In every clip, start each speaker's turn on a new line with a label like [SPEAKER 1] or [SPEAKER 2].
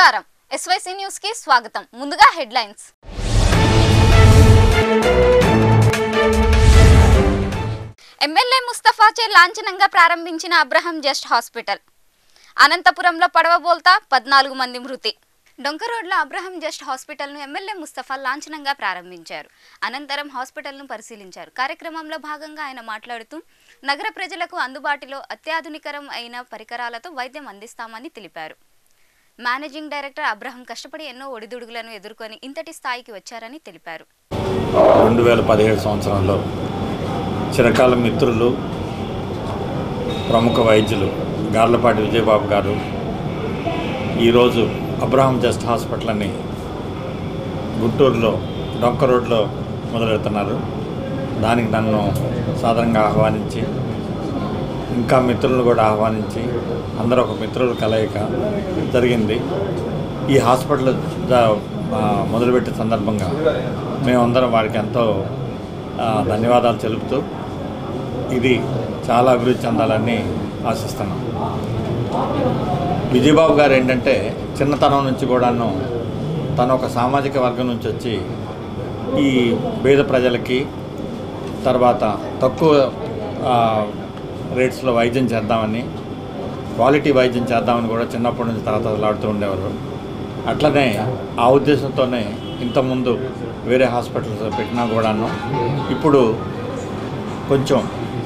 [SPEAKER 1] నమస్కారం SYC news కి స్వాగతం ముందుగా హెడ్లైన్స్ ఎమ్మెల్యే ముస్తఫాచే లాంఛనంగా ప్రారంభించిన అబ్రహం జస్ట్ హాస్పిటల్ అనంతపురంలో పడవ బోల్తా పద్నాలుగు మంది మృతి డొంక రోడ్లో అబ్రహం జస్ట్ హాస్పిటల్ను ఎమ్మెల్యే ముస్తఫా లాంఛనంగా ప్రారంభించారు అనంతరం హాస్పిటల్ను పరిశీలించారు కార్యక్రమంలో భాగంగా ఆయన మాట్లాడుతూ నగర ప్రజలకు అందుబాటులో అత్యాధునికరం అయిన పరికరాలతో వైద్యం అందిస్తామని తెలిపారు మేనేజింగ్ డైరెక్టర్ అబ్రహం కష్టపడి ఎన్నో ఒడిదుడుగులను ఎదుర్కొని ఇంతటి స్థాయికి వచ్చారని తెలిపారు
[SPEAKER 2] రెండు వేల పదిహేడు సంవత్సరంలో చిరకాల మిత్రులు ప్రముఖ వైద్యులు గార్లపాటి విజయబాబు గారు ఈరోజు అబ్రహాం జస్ట్ హాస్పిటల్ అని గుంటూరులో డొంక రోడ్లో మొదలెడుతున్నారు దానికి నన్ను సాధారణంగా ఆహ్వానించి ఇంకా మిత్రులను కూడా ఆహ్వానించి అందరూ ఒక మిత్రుల కలయిక జరిగింది ఈ హాస్పిటల్ జ- ఆ, మొదలుపెట్టే సందర్భంగా మేమందరం వారికి ఎంతో ఆ, ధన్యవాదాలు తెలుపుతూ ఇది చాలా అభివృద్ధి చెందాలని ఆశిస్తున్నాం విజయబాబు గారు ఏంటంటే చిన్నతనం నుంచి కూడాను తను ఒక సామాజిక వర్గం నుంచి వచ్చి ఈ పేద ప్రజలకి తర్వాత తక్కువ ఆ, రేట్స్లో వైద్యం చేద్దామని క్వాలిటీ వైద్యం చేద్దామని కూడా చిన్నప్పటి నుంచి తహతలాడుతూ ఉండేవారు అట్లనే ఆ ఉద్దేశంతోనే ఇంతకుముందు వేరే హాస్పిటల్స్ పెట్టినా కూడాను ఇప్పుడు కొంచెం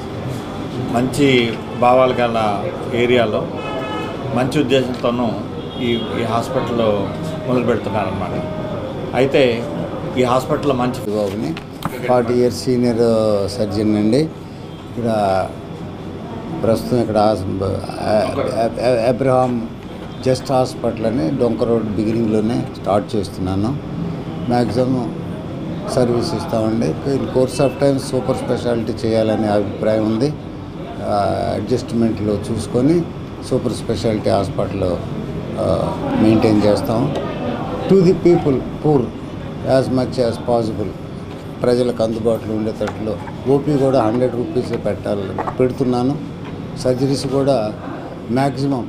[SPEAKER 2] మంచి భావాలు గల ఏరియాలో మంచి ఉద్దేశంతోనూ ఈ ఈ హాస్పిటల్ మొదలు పెడుతున్నారనమాట అయితే ఈ హాస్పిటల్లో మంచి
[SPEAKER 3] బాబుని ఫార్టీ ఇయర్స్ సీనియర్ సర్జన్ అండి ఇక్కడ ప్రస్తుతం ఇక్కడ హాస్- అ- అ- అ- అబ్రహాం జస్ట్ హాస్పిటల్ అని డొంక రోడ్ బిగినింగ్లోనే స్టార్ట్ చేస్తున్నాను మ్యాక్సిమం సర్వీస్ ఇస్తామండి in course of time super speciality చేయాలనే అభిప్రాయం ఉంది అడ్జస్ట్మెంట్లో చూసుకొని సూపర్ స్పెషాలిటీ హాస్పిటల్ మెయింటైన్ చేస్తాం to the people poor as much as possible ప్రజలకు అందుబాటులో ఉండేటట్లు ఓపీ కూడా హండ్రెడ్ రూపీసే పెట్టాలి పెడుతున్నాను సర్జరీస్ కూడా maximum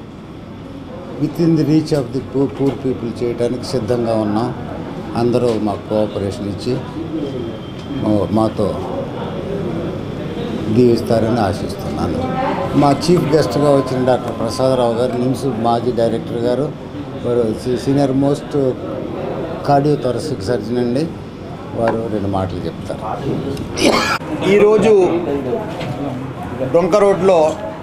[SPEAKER 3] with in the reach of the poor poor people చేయడానికి సిద్ధంగా ఉన్నాం అందరూ మాకు కోఆపరేషన్ ఇచ్చి మా- మాతో దీవిస్తారని ఆశిస్తున్నాను మా చీఫ్ గెస్ట్గా వచ్చిన డాక్టర్ ప్రసాదరావు గారు నిమ్స్ మాజీ డైరెక్టర్ గారు వారు సీ- senior most cardio thoracic surgeon అండి వారు రెండు మాటలు చెప్తారు
[SPEAKER 4] ఈరోజు డొంక రోడ్లో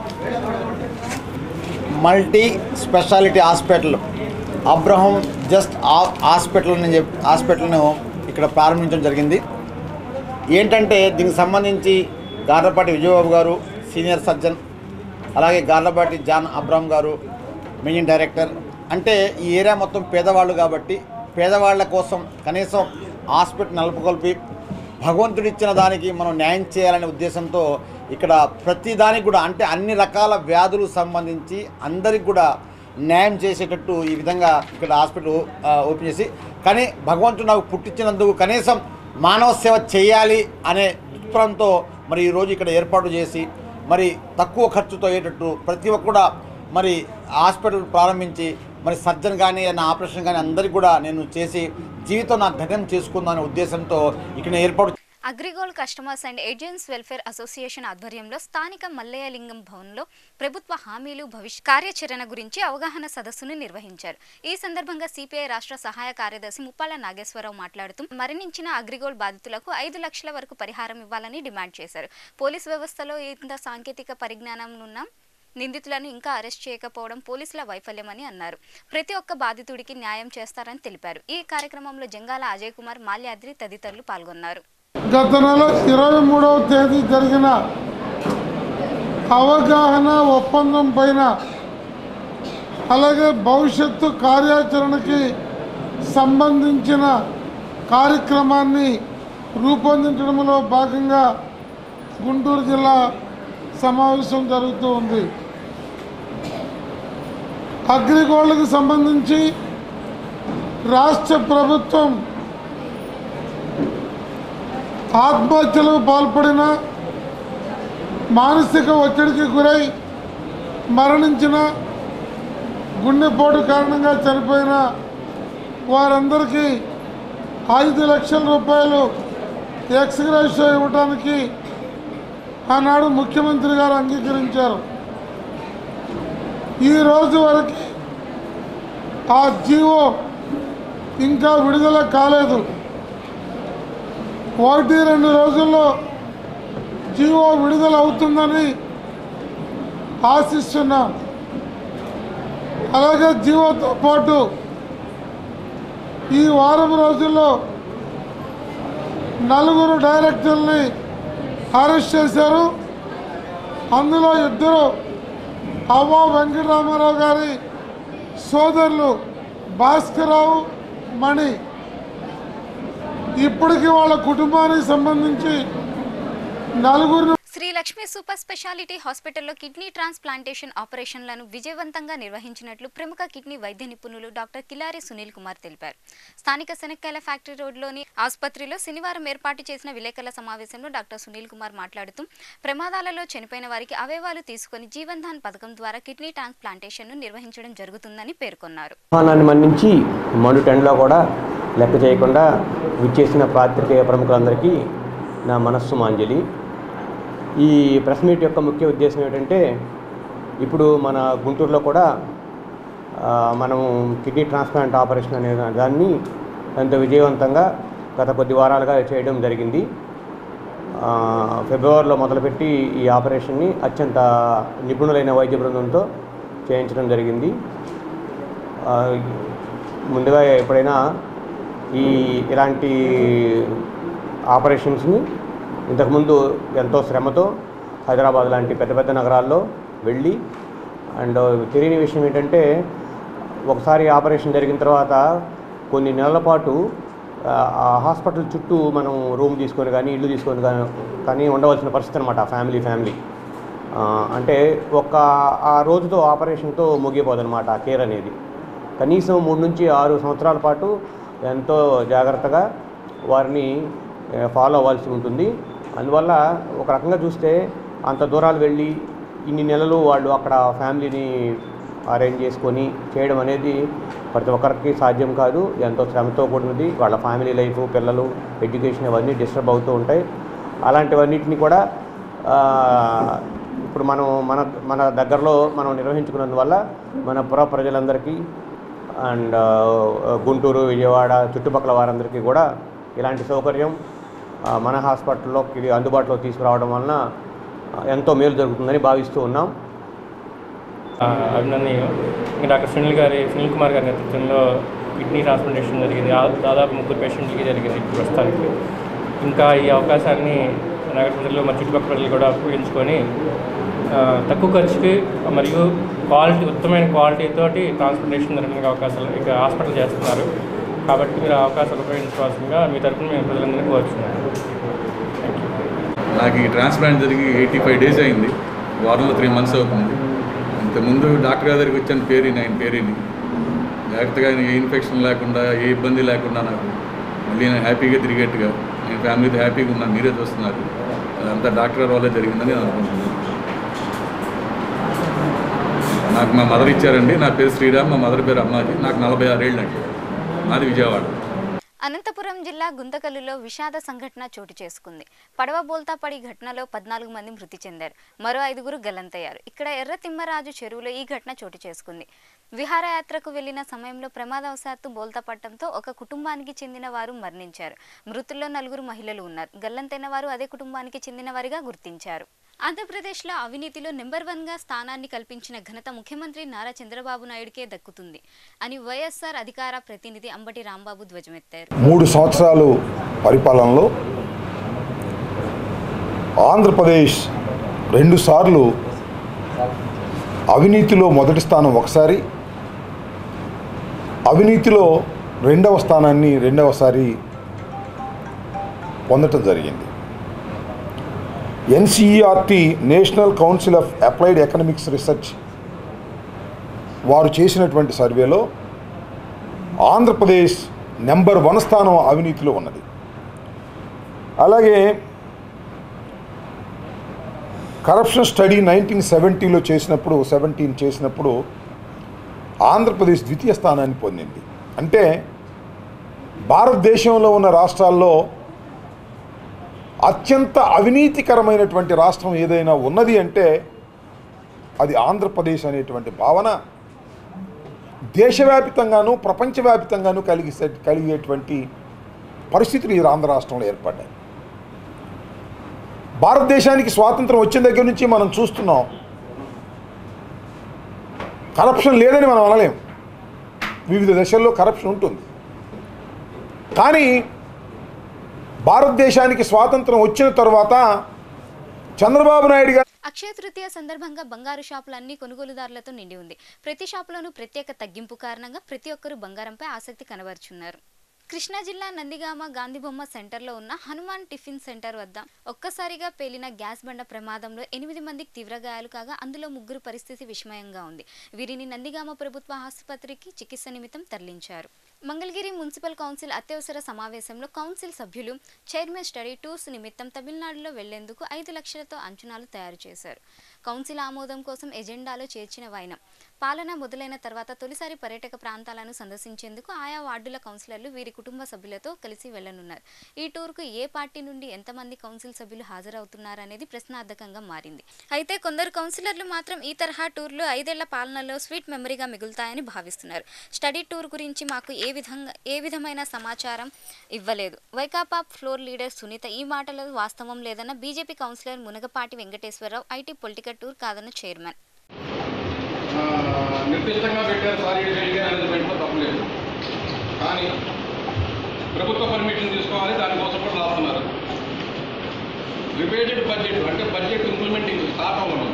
[SPEAKER 4] multi speciality hospital Abraham just ఆ- హాస్పిటల్ అని చెప్ హాస్పిటల్ను ఇక్కడ ప్రారంభించడం జరిగింది ఏంటంటే దీనికి సంబంధించి గార్లపాటి విజయబాబు గారు సీనియర్ సర్జన్ అలాగే గార్లపాటి జాన్ అబ్రహం గారు మెయిన్ డైరెక్టర్ అంటే ఈ ఏరియా మొత్తం పేదవాళ్ళు కాబట్టి పేదవాళ్ళ కోసం కనీసం హాస్పిటల్ నెలకొల్పి భగవంతుడు ఇచ్చిన దానికి మనం న్యాయం చేయాలనే ఉద్దేశంతో ఇక్కడ ప్రతి దానికి కూడా అంటే అన్ని రకాల వ్యాధులు సంబంధించి అందరికి కూడా న్యాయం చేసేటట్టు ఈ విధంగా ఇక్కడ హాస్పిటల్ ఆ, ఓపెన్ చేసి కానీ భగవంతుడు నాకు పుట్టించినందుకు కనీసం మానవ సేవ చేయాలి అనే దృక్పథంతో మరి ఈరోజు ఇక్కడ ఏర్పాటు చేసి మరి తక్కువ ఖర్చుతో అయ్యేటట్టు ప్రతి ఒక్క కూడా మరి హాస్పిటల్ ప్రారంభించి మరి సర్జన్ కానీ నా ఆపరేషన్ కానీ అందరికీ కూడా నేను చేసి జీవితం నాకు ధన్యం చేసుకుందాం అనే ఉద్దేశంతో ఇక్కడ ఏర్పాటు
[SPEAKER 1] Agrigold customers and agents welfare association ఆధ్వర్యంలో స్థానిక మల్లయ్యలింగం భవన్లో ప్రభుత్వ హామీలు భవిష్య కార్యాచరణ గురించి అవగాహన సదస్సును నిర్వహించారు ఈ సందర్భంగా సిపిఐ రాష్ట్ర సహాయ కార్యదర్శి ముప్పాల నాగేశ్వరరావు మాట్లాడుతూ మరణించిన అగ్రిగోల్డ్ బాధితులకు ఐదు లక్షల వరకు పరిహారం ఇవ్వాలని డిమాండ్ చేశారు పోలీస్ వ్యవస్థలో ఇంత సాంకేతిక పరిజ్ఞానం ఉన్న నిందితులను ఇంకా అరెస్ట్ చేయకపోవడం పోలీసుల వైఫల్యమని అన్నారు ప్రతి ఒక్క బాధితుడికి న్యాయం చేస్తారని తెలిపారు ఈ కార్యక్రమంలో జంగాల అజయ్ కుమార్ మాల్యాద్రి తదితరులు పాల్గొన్నారు
[SPEAKER 5] గత నెల ఇరవై మూడవ తేదీ జరిగిన అవగాహన ఒప్పందం పైన అలాగే భవిష్యత్తు కార్యాచరణకి సంబంధించిన కార్యక్రమాన్ని రూపొందించడంలో భాగంగా గుంటూరు జిల్లా సమావేశం జరుగుతూ ఉంది అగ్రిగోల్డ్కి సంబంధించి రాష్ట్ర ప్రభుత్వం ఆత్మహత్యలకు పాల్పడిన మానసిక ఒత్తిడికి గురై మరణించిన గుండెపోటు కారణంగా చనిపోయిన వారందరికీ ఐదు లక్షల రూపాయలు ఎక్స్గ్రేషియో ఇవ్వడానికి ఆనాడు ముఖ్యమంత్రి గారు అంగీకరించారు ఈ రోజు వరకు ఆ జీవో ఇంకా విడుదల కాలేదు ఒకటి రెండు రోజుల్లో జీవో విడుదల అవుతుందని ఆశిస్తున్నాం అలాగే జీవోతో పాటు ఈ వారం రోజుల్లో నలుగురు డైరెక్టర్ని అరెస్ట్ చేశారు అందులో ఇద్దరు అవ్వ వెంకటరామారావు గారి సోదరులు భాస్కరరావు మణి ఇప్పటికీ వాళ్ళ కుటుంబానికి సంబంధించి నలుగురిని
[SPEAKER 1] శ్రీ లక్ష్మీ సూపర్ స్పెషాలిటీ హాస్పిటల్లో కిడ్నీ ట్రాన్స్ప్లాంటేషన్ ఆపరేషన్లను విజయవంతంగా నిర్వహించినట్లు ప్రముఖ కిడ్నీ వైద్య నిపుణులు డాక్టర్ కిలారి సునీల్ కుమార్ తెలిపారు స్థానిక శనక్కాయల ఫ్యాక్టరీ రోడ్లోని ఆసుపత్రిలో శనివారం ఏర్పాటు చేసిన విలేకరుల సమావేశంలో డాక్టర్ సునీల్ కుమార్ మాట్లాడుతూ ప్రమాదాలలో చనిపోయిన వారికి అవయవాలు తీసుకొని జీవన్ ధాన్ పథకం ద్వారా కిడ్నీ ట్రాన్స్ప్లాంటేషన్ను నిర్వహించడం జరుగుతుందని పేర్కొన్నారు
[SPEAKER 6] ఆహ్వానాన్ని మన్నించి మండు టెండ్లో కూడా లెక్క చేయకుండా విచ్చేసిన పాత్రికేయ ప్రముఖులందరికీ నా మనస్సు మాంజలి ఈ ప్రెస్ మీట్ యొక్క ముఖ్య ఉద్దేశం ఏంటంటే ఇప్పుడు మన గుంటూరులో కూడా ఆ, మనము కిడ్నీ ట్రాన్స్ప్లాంట్ ఆపరేషన్ అనే దాన్ని ఎంతో విజయవంతంగా గత కొద్ది వారాలుగా చేయడం జరిగింది ఆ, ఫిబ్రవరిలో మొదలుపెట్టి ఈ ఆపరేషన్ని అత్యంత నిపుణులైన వైద్య బృందంతో చేయించడం జరిగింది ఆ, ముందుగా ఎప్పుడైనా ఈ ఇలాంటి ఆపరేషన్స్ని ఇంతకుముందు ఎంతో శ్రమతో హైదరాబాద్ లాంటి పెద్ద పెద్ద నగరాల్లో వెళ్ళి అండ్ తెలియని విషయం ఏంటంటే ఒకసారి ఆపరేషన్ జరిగిన తర్వాత కొన్ని నెలల పాటు ఆ, ఆ హాస్పిటల్ చుట్టూ మనం రూమ్ తీసుకొని కానీ ఇల్లు తీసుకొని కానీ కానీ ఉండవలసిన పరిస్థితి అనమాట ఫ్యామిలీ ఫ్యామిలీ ఆ, అంటే ఒక ఆ రోజుతో ఆపరేషన్తో ముగిపోదన్నమాట ఆ కేర్ అనేది కనీసం మూడు నుంచి ఆరు సంవత్సరాల పాటు ఎంతో జాగ్రత్తగా వారిని ఫాలో అవ్వాల్సి ఉంటుంది అందువల్ల ఒక రకంగా చూస్తే అంత దూరాలు వెళ్ళి ఇన్ని నెలలు వాళ్ళు అక్కడ ఫ్యామిలీని అరేంజ్ చేసుకొని చేయడం అనేది ప్రతి ఒక్కరికి సాధ్యం కాదు ఎంతో శ్రమతో కూడినది వాళ్ళ ఫ్యామిలీ లైఫ్ పిల్లలు ఎడ్యుకేషన్ ఇవన్నీ డిస్టర్బ్ అవుతూ ఉంటాయి అలాంటివన్నిటిని కూడా ఆ, ఇప్పుడు మనం మన మన దగ్గరలో మనం నిర్వహించుకున్నందువల్ల మన పుర ప్రజలందరికీ అండ్ గుంటూరు విజయవాడ చుట్టుపక్కల వారందరికీ కూడా ఇలాంటి సౌకర్యం ఆ, మన హాస్పిటల్లోకి ఇది అందుబాటులో తీసుకురావడం వలన ఆ, ఎంతో మేలు జరుగుతుందని భావిస్తూ ఉన్నాం
[SPEAKER 7] ఆ, అభినందనీయం ఇంకా డాక్టర్ సునీల్ గారి సునీల్ కుమార్ గారి నేతృత్వంలో కిడ్నీ ట్రాన్స్ప్లాంటేషన్ జరిగింది ఆ- దాదాపు ముగ్గురు పేషెంట్లకి జరిగింది ఇప్పుడు ప్రస్తుతానికి ఇంకా ఈ అవకాశాన్ని నగర ప్రజలు మరి చుట్టుపక్కల ప్రజలు కూడా ఉపయోగించుకొని ఆ, తక్కువ ఖర్చుకి మరియు క్వాలిటీ ఉత్తమైన క్వాలిటీ తోటి ట్రాన్స్ప్లాంటేషన్ జరగడానికి అవకాశాలు ఇక హాస్పిటల్ చేస్తున్నారు కాబట్టి మీరు ఆ అవకాశాలు ఉపయోగించుకోవాల్సిందిగా మీ తరఫున మేము ప్రజలందరినీ కోరుచున్నాను
[SPEAKER 8] నాకు ఈ ట్రాన్స్ప్లాంట్ జరిగి ఎయిటీ ఫైవ్ డేస్ అయింది వారంలో త్రీ మంత్స్ అవుతుంది ఇంతకుముందు డాక్టర్ గారి దగ్గరికి వచ్చాను పేరుని ఆయన పేరుని జాగ్రత్తగా ఆయన ఏ ఇన్ఫెక్షన్ లేకుండా ఏ ఇబ్బంది లేకుండా నాకు మళ్ళీ నేను హ్యాపీగా తిరిగేట్టుగా నేను ఫ్యామిలీతో హ్యాపీగా ఉన్నాను మీరే చూస్తున్నారు అదంతా డాక్టర్ గారి వల్లే జరిగిందని నేను అనుకుంటున్నాను నాకు మా మదర్ ఇచ్చారండి నా పేరు శ్రీరామ్ మా మదర్ పేరు అమ్మాజీ నాకు నలభై ఆరేళ్ళు అండి మాది విజయవాడ
[SPEAKER 1] అనంతపురం జిల్లా గుంతకల్లులో విషాద సంఘటన చోటు చేసుకుంది పడవ బోల్తా పడి ఘటనలో పద్నాలుగు మంది మృతి చెందారు మరో ఐదుగురు గల్లంతయ్యారు ఇక్కడ ఎర్ర తిమ్మరాజు చెరువులో ఈ ఘటన చోటు చేసుకుంది విహారయాత్రకు వెళ్లిన సమయంలో ప్రమాదవశాత్తు బోల్తా పట్టడంతో ఒక కుటుంబానికి చెందిన వారు మరణించారు మృతుల్లో నలుగురు మహిళలు ఉన్నారు గల్లంతైన వారు అదే కుటుంబానికి చెందిన వారిగా గుర్తించారు ఆంధ్రప్రదేశ్లో అవినీతిలో నెంబర్ వన్గా స్థానాన్ని కల్పించిన ఘనత ముఖ్యమంత్రి నారా చంద్రబాబు నాయుడుకే దక్కుతుంది అని వైఎస్ఆర్ అధికార ప్రతినిధి అంబటి రాంబాబు ధ్వజమెత్తారు
[SPEAKER 9] మూడు సంవత్సరాలు పరిపాలనలో ఆంధ్రప్రదేశ్ రెండుసార్లు అవినీతిలో మొదటి స్థానం ఒకసారి అవినీతిలో రెండవ స్థానాన్ని రెండవసారి పొందటం జరిగింది NCERT national council of applied economics research వారు చేసినటువంటి సర్వేలో ఆంధ్రప్రదేశ్ నెంబర్ వన్ స్థానం అవినీతిలో ఉన్నది అలాగే కరప్షన్ స్టడీ నైన్టీన్ సెవెంటీలో చేసినప్పుడు సెవెంటీన్ చేసినప్పుడు ఆంధ్రప్రదేశ్ ద్వితీయ స్థానాన్ని పొందింది అంటే భారతదేశంలో ఉన్న రాష్ట్రాల్లో అత్యంత అవినీతికరమైనటువంటి రాష్ట్రం ఏదైనా ఉన్నది అంటే అది ఆంధ్రప్రదేశ్ అనేటువంటి భావన దేశవ్యాపితంగాను ప్రపంచవ్యాపితంగాను కలిగి కలిగేటువంటి పరిస్థితులు ఈ ఆంధ్ర రాష్ట్రంలో ఏర్పడ్డాయి భారతదేశానికి స్వాతంత్రం వచ్చిన దగ్గర నుంచి మనం చూస్తున్నాం కరప్షన్ లేదని మనం అనలేం వివిధ దశల్లో కరప్షన్ ఉంటుంది కానీ భారతదేశానికి స్వాతంత్రం వచ్చిన తర్వాత చంద్రబాబు నాయుడు గారు
[SPEAKER 1] అక్షయ తృతీయ సందర్భంగా బంగారు షాపులన్నీ కొనుగోలుదారులతో నిండి ఉంది ప్రతి షాపులోనూ ప్రత్యేక తగ్గింపు కారణంగా ప్రతి ఒక్కరూ బంగారంపై ఆసక్తి కనబరుచున్నారు కృష్ణా జిల్లా నందిగామ గాంధీబొమ్మ సెంటర్లో ఉన్న హనుమాన్ టిఫిన్ సెంటర్ వద్ద ఒక్కసారిగా పేలిన గ్యాస్ బండ ప్రమాదంలో ఎనిమిది మందికి తీవ్ర గాయాలు కాగా అందులో ముగ్గురు పరిస్థితి విషమయంగా ఉంది వీరిని నందిగామ ప్రభుత్వ ఆసుపత్రికి చికిత్స నిమిత్తం తరలించారు మంగళగిరి మున్సిపల్ కౌన్సిల్ అత్యవసర సమావేశంలో కౌన్సిల్ సభ్యులు చైర్మన్ స్టడీ టూర్స్ నిమిత్తం తమిళనాడులో వెళ్లేందుకు ఐదు లక్షలతో అంచనాలు తయారు చేశారు కౌన్సిల్ ఆమోదం కోసం ఎజెండాలో చేర్చిన వైనం పాలన మొదలైన తర్వాత తొలిసారి పర్యాటక ప్రాంతాలను సందర్శించేందుకు ఆయా వార్డుల కౌన్సిలర్లు వీరి కుటుంబ సభ్యులతో కలిసి వెళ్లనున్నారు ఈ టూర్కు ఏ పార్టీ నుండి ఎంతమంది కౌన్సిల్ సభ్యులు హాజరవుతున్నారనేది ప్రశ్నార్థకంగా మారింది అయితే కొందరు కౌన్సిలర్లు మాత్రం ఈ తరహా టూర్లు ఐదేళ్ల పాలనలో స్వీట్ మెమరీగా మిగులుతాయని భావిస్తున్నారు స్టడీ టూర్ గురించి మాకు ఏ విధంగా ఏ విధమైన సమాచారం ఇవ్వలేదు వైకాపా ఫ్లోర్ లీడర్ సునీత ఈ మాటలో వాస్తవం లేదన్న BJP councillor Munagapati Venkateswara Rao IT political tour కాదన్న చైర్మన్
[SPEAKER 10] నిర్దిష్టంగా పెట్టారు సార్ ఇది వెళ్ళిగా మేనేజ్మెంట్లో తప్పలేదు కానీ ప్రభుత్వ పర్మిషన్ తీసుకోవాలి దానికోసం కూడా రాస్తున్నారు రిపేటెడ్ బడ్జెట్ అంటే బడ్జెట్ ఇంప్లిమెంటింగ్ స్టార్ట్ అవ్వడం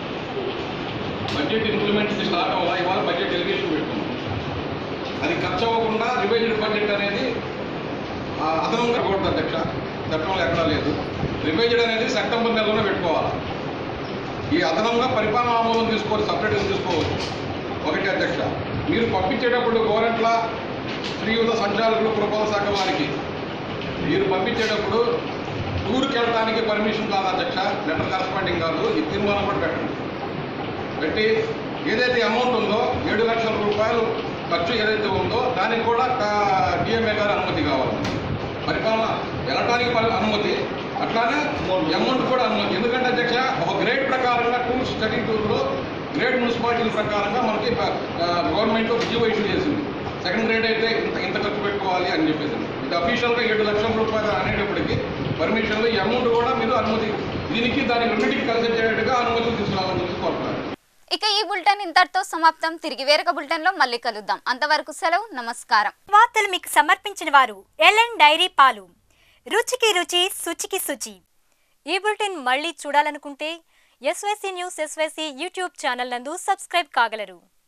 [SPEAKER 10] బడ్జెట్ ఇంప్లిమెంట్ స్టార్ట్ అవ్వాలి ఇవాళ బడ్జెట్ ఎలిగేషన్ పెట్టుకున్నాం అది ఖర్చు అవ్వకుండా రివైజ్డ్ బడ్జెట్ అనేది ఆ, అదనంగా కూడదు అధ్యక్ష చట్టంలో ఎక్కడా లేదు రివైజ్డ్ అనేది సెప్టెంబర్ నెలలోనే పెట్టుకోవాలి ఈ అదనంగా పరిపాలన ఆమోదం తీసుకోవాలి సపరేట్గా తీసుకోవచ్చు ఒకటి అధ్యక్ష మీరు పంపించేటప్పుడు గోరంట్ల శ్రీయుత సంచాలకులు పురపాలక శాఖ వారికి మీరు పంపించేటప్పుడు టూర్కి వెళ్ళడానికి పర్మిషన్ కాదు అధ్యక్ష లెటర్ కరస్పాండింగ్ కాదు ఈ తీర్మానం కూడా పెట్టండి పెట్టి ఏదైతే అమౌంట్ ఉందో ఏడు లక్షల రూపాయలు ఖర్చు ఏదైతే ఉందో దానికి కూడా డిఎంఏ గారి అనుమతి కావాలి పరిపాలన వెళ్ళటానికి పరి- అనుమతి అట్లానే అమౌంట్ కూడా అనుమతి ఎందుకంటే అధ్యక్ష ఒక గ్రేడ్ ప్రకారంగా టూర్ స్టడీ టూర్లో గ్రేడ్ మున్సిపాలిటీల ప్రకారంగా మనకి గవర్నమెంట్ జియో ఇష్యూ చేసింది సెకండ్ గ్రేడ్ అయితే ఇంత ఇంత ఖర్చు పెట్టుకోవాలి అని చెప్పేసి ఇది అఫీషియల్గా ఏడు లక్షల రూపాయలు అనేటప్పటికి పర్మిషన్లో ఈ అమౌంట్ కూడా మీరు అనుమతి దీనికి దానికి రెండింటికి కలిసి చేయట్టుగా అనుమతులు తీసుకురావాలని చెప్పి కోరుతున్నారు
[SPEAKER 1] ఇక ఈ బులెటిన్ ఇంతటితో సమాప్తం తిరిగి వేరొక బులెటిన్లో మళ్ళీ కలుద్దాం అంతవరకు సెలవు నమస్కారం
[SPEAKER 11] వార్తలు మీకు సమర్పించిన వారు ఎల్ఎన్ డైరీ పాలు రుచికి రుచి శుచికి శుచి ఈ బులెటిన్ మళ్ళీ చూడాలనుకుంటే SYC news SYC YouTube channel నందు సబ్స్క్రైబ్ కాగలరు